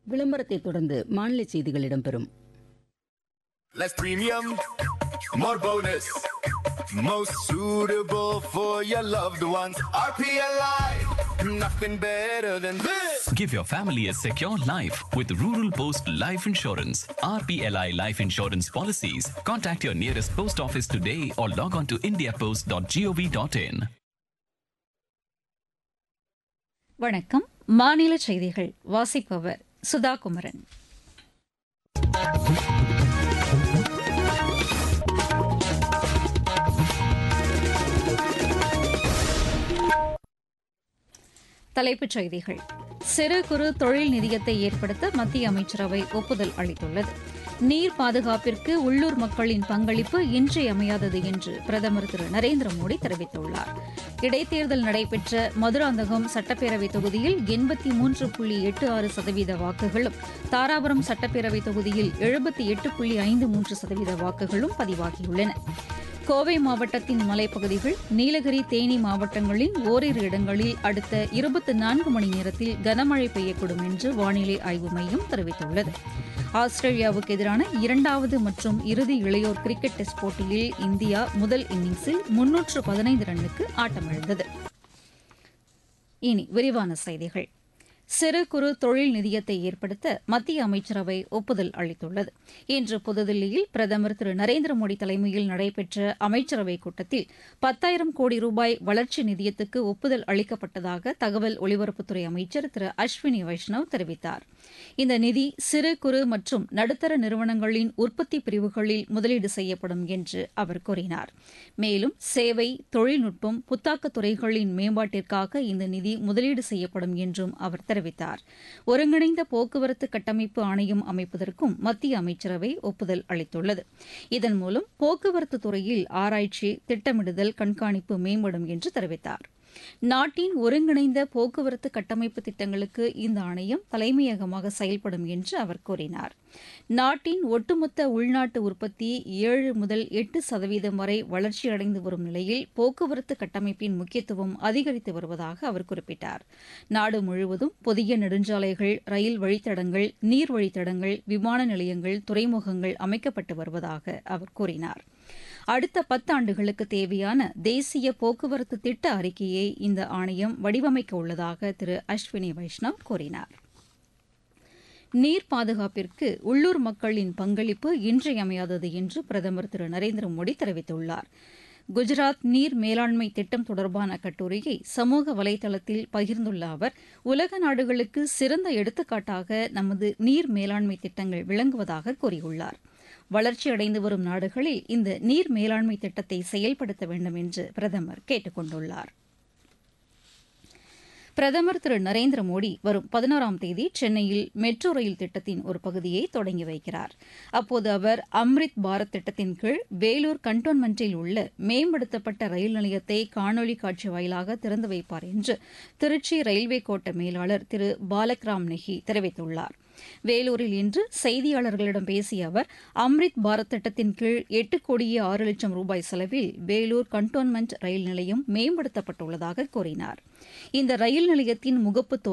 விளம்பரத்தை தொடர்ந்து மாநில செய்திகள் இடம்பெறும் Less premium, more bonus. Most suitable for your loved ones. RPLI, nothing better than this. Give your family a secure life with Rural Post Life Insurance. RPLI Life Insurance policies. Contact your nearest post office today or log on to indiapost.gov.in. வணக்கம் மாநில செய்திகள் வாசிப்பவர் சுதா குமரன் தலைப்புச் செய்திகள் சிறு குறு தொழில் நிதியத்தை ஏற்படுத்த மத்திய அமைச்சரவை ஒப்புதல் அளித்துள்ளது நீர் பாதுகாப்பிற்கு உள்ளூர் மக்களின் பங்களிப்பு இன்றியமையாதது என்று பிரதமர் திரு நரேந்திர மோடி தெரிவித்துள்ளார் இடைத்தேர்தல் நடைபெற்ற மதுராந்தகம் சட்டப்பேரவை தொகுதியில் எண்பத்தி மூன்று புள்ளி எட்டு ஆறு சதவீத வாக்குகளும் தாராபுரம் சட்டப்பேரவை தொகுதியில் எழுபத்தி எட்டு புள்ளி ஐந்து மூன்று சதவீத வாக்குகளும் பதிவாகியுள்ளன கோவை மாவட்டத்தின் மலைப்பகுதிகள் நீலகிரி தேனி மாவட்டங்களின் ஓரிரு இடங்களில் அடுத்த இருபத்தி நான்கு மணி நேரத்தில் கனமழை பெய்யக்கூடும் என்று வானிலை ஆய்வு மையம் தெரிவித்துள்ளது ஆஸ்திரேலியாவுக்கு எதிரான இரண்டாவது மற்றும் இறுதி இளையோர் கிரிக்கெட் டெஸ்ட் போட்டியில் இந்தியா முதல் இன்னிங்ஸில் முன்னூற்று பதினைந்து ரன்னுக்கு ஆட்டமிழந்தது இனி விரிவான செய்திகள் சிறு குறு தொழில் நிதியத்தை ஏற்படுத்த மத்திய அமைச்சரவை ஒப்புதல் அளித்துள்ளது இன்று புதுதில்லியில் பிரதமர் திரு நரேந்திர மோடி தலைமையில் நடைபெற்ற அமைச்சரவைக் கூட்டத்தில் பத்தாயிரம் கோடி ரூபாய் வளர்ச்சி நிதியத்துக்கு ஒப்புதல் அளிக்கப்பட்டதாக தகவல் ஒலிபரப்புத்துறை அமைச்சர் திரு அஸ்வினி வைஷ்ணவ் தெரிவித்தார் இந்த நிதி சிறு குறு மற்றும் நடுத்தர நிறுவனங்களின் உற்பத்தி பிரிவுகளில் முதலீடு செய்யப்படும் என்று அவர் கூறினார் மேலும் சேவை தொழில்நுட்பம் புத்தாக்க துறைகளின் மேம்பாட்டிற்காக இந்த நிதி முதலீடு செய்யப்படும் என்றும் அவர் தெரிவித்தார் ஒருங்கிணைந்த போக்குவரத்து கட்டமைப்பு ஆணையம் அமைப்பதற்கும் மத்திய அமைச்சரவை ஒப்புதல் அளித்துள்ளது இதன் மூலம் போக்குவரத்து துறையில் ஆராய்ச்சி திட்டமிடுதல் கண்காணிப்பு மேம்படும் என்று தெரிவித்தார் நாட்டின் ஒருங்கிணைந்த போக்குவரத்து கட்டமைப்பு திட்டங்களுக்கு இந்த ஆணையம் தலைமையகமாக செயல்படும் என்று அவர் கூறினார் நாட்டின் ஒட்டுமொத்த உள்நாட்டு உற்பத்தி ஏழு முதல் எட்டு சதவீதம் வரை வளர்ச்சியடைந்து வரும் நிலையில் போக்குவரத்து கட்டமைப்பின் முக்கியத்துவம் அதிகரித்து வருவதாக அவர் குறிப்பிட்டார் நாடு முழுவதும் புதிய நெடுஞ்சாலைகள் ரயில் வழித்தடங்கள் நீர் வழித்தடங்கள் விமான நிலையங்கள் துறைமுகங்கள் அமைக்கப்பட்டு வருவதாக அவர் கூறினார் அடுத்த பத்தாண்டுகளுக்கு தேவையான தேசிய போக்குவரத்து திட்ட அறிக்கையை இந்த ஆணையம் வடிவமைக்க உள்ளதாக திரு அஸ்வினி வைஷ்ணவ் கூறினார் நீர் பாதுகாப்பிற்கு உள்ளூர் மக்களின் பங்களிப்பு இன்றியமையாதது என்று பிரதமர் திரு நரேந்திர மோடி தெரிவித்துள்ளார் குஜராத் நீர் மேலாண்மை திட்டம் தொடர்பான கட்டுரையை சமூக வலைதளத்தில் பகிர்ந்துள்ள அவர் உலக நாடுகளுக்கு சிறந்த எடுத்துக்காட்டாக நமது நீர் மேலாண்மை திட்டங்கள் விளங்குவதாக கூறியுள்ளார் வளர்ச்சியடைந்து வரும் நாடுகளில் இந்த நீர் மேலாண்மை திட்டத்தை செயல்படுத்த வேண்டும் என்று பிரதமர் கேட்டுக் கொண்டுள்ளார் பிரதமர் திரு நரேந்திர மோடி வரும் பதினோராம் தேதி சென்னையில் மெட்ரோ ரயில் திட்டத்தின் ஒரு பகுதியை தொடங்கி வைக்கிறார் அப்போது அவர் அம்ரித் பாரத் திட்டத்தின் கீழ் வேலூர் கண்டோன்மெண்டில் உள்ள மேம்படுத்தப்பட்ட ரயில் நிலையத்தை காணொலி காட்சி வாயிலாக திறந்து வைப்பார் என்று திருச்சி ரயில்வே கோட்ட மேலாளர் திரு பாலக்ராம் நெஹி தெரிவித்துள்ளார் வேலூரில் இன்று செய்தியாளர்களிடம் பேசிய அவர் அம்ரித் பாரத் திட்டத்தின் கீழ் எட்டு கோடியே ஆறு லட்சம் ரூபாய் செலவில் வேலூர் கண்டோன்மெண்ட் ரயில் நிலையம் மேம்படுத்தப்பட்டுள்ளதாக கூறினார் இந்த ரயில் நிலையத்தின் முகப்பு